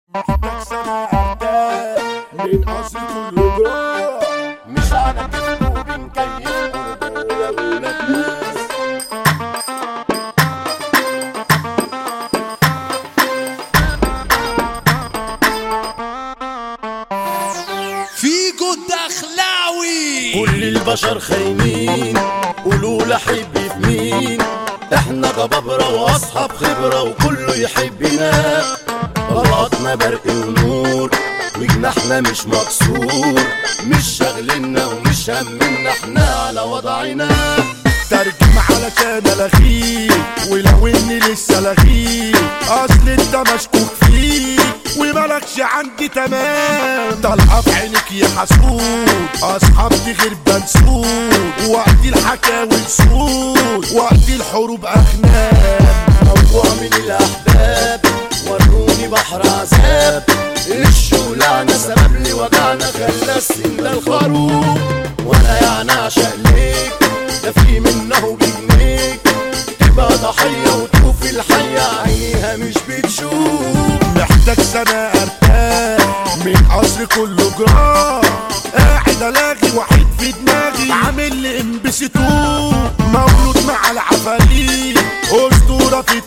محتاج سنة أحتاج من أصل كله جوع مش على كيف وبنكيف قربونا ولاد ناس فيجو الدخلاوي كل البشر خاينين قولوا لحب في مين احنا جبابرة واصحاب خبرة وكله يحبنا طلعتنا برق ونور وجناحنا مش مكسور مش شاغلنا ومش همنا احنا على وضعنا ترجم علشان الغيك ولو اني لسه لغيك اصل انت مشكوك فيك وملكش عندي تمام طالعه في عينك يا حسود اصحابتي غير بنسود وقت الحكاوي سود وقت الحروب اخنام موضوع من الاحباب وروني بحر عذاب الشغلانة سبب لي وجعنا خلى السن ده الخروف وانا يعني اعشق ليك ده في منه بجنيك تبقى ضحية وتشوف الحية عينيها مش بتشوف محتاج سنة ارتاح من قصر كله جراح قاعد الاغي وحيد في دماغي عامل لي ام بي سي 2 مولود مع العفاريت اسطورة في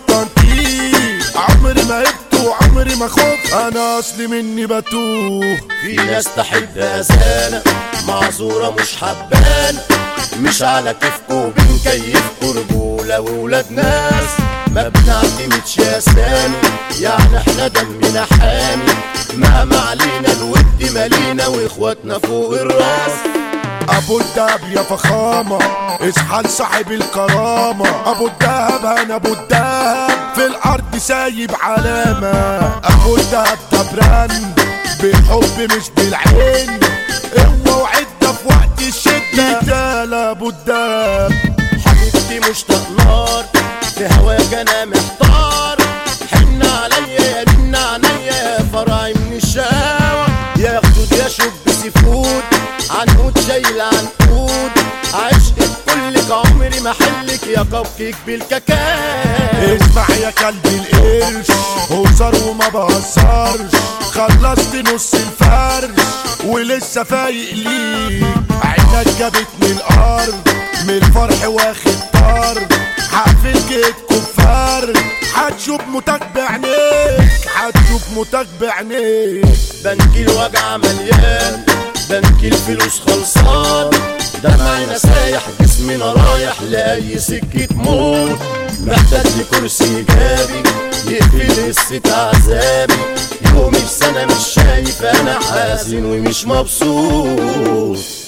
التنطيط عمري ما هبت وعمري ما خفت انا اصلي مني بتوه في ناس تحب أذانا معذورة مش حبانا مش على كيفكو بنكيفكو رجولة وولاد ناس ما بنعتمدش أسامي يعني احنا دمنا حامي مهما علينا الود مالينا واخواتنا فوق الراس ابو الدهب يا فخامة اصحى لصاحب الكرامة ابو الدهب انا ابو الدهب في الارض سايب علامة ابو الدهب ده براند بالحب مش بالعين قوة وعدة في وقت الشدة يتقال ابو الدهب حبيبتي مشتاق نار في هواك انا محتار حن عليا يا نن عينيا يا فرعي من الشقاوة يا خدود يا شوب سيفود عنقود شايل عنقود عشق كلك عمري ما حلك يا كب كيك بالكاكاو اسمع يا كلب القرش هزار وما بهزرش خلصت نص الفرش ولسه فايق ليك عينك جابتني الارض من الفرح واخد طرد حقفل جيت كفار هتشوف موتك بعينيك هتشوف موتك بعينيك بنك الوجع مليان بنك الفلوس خلصان دمعنا سايح جسمنا رايح لأي سكة موت محتاج لكرسي إيجابي يقفل قصة عذابي يومي في سنة مش شايف أنا حزين ومش مبسوط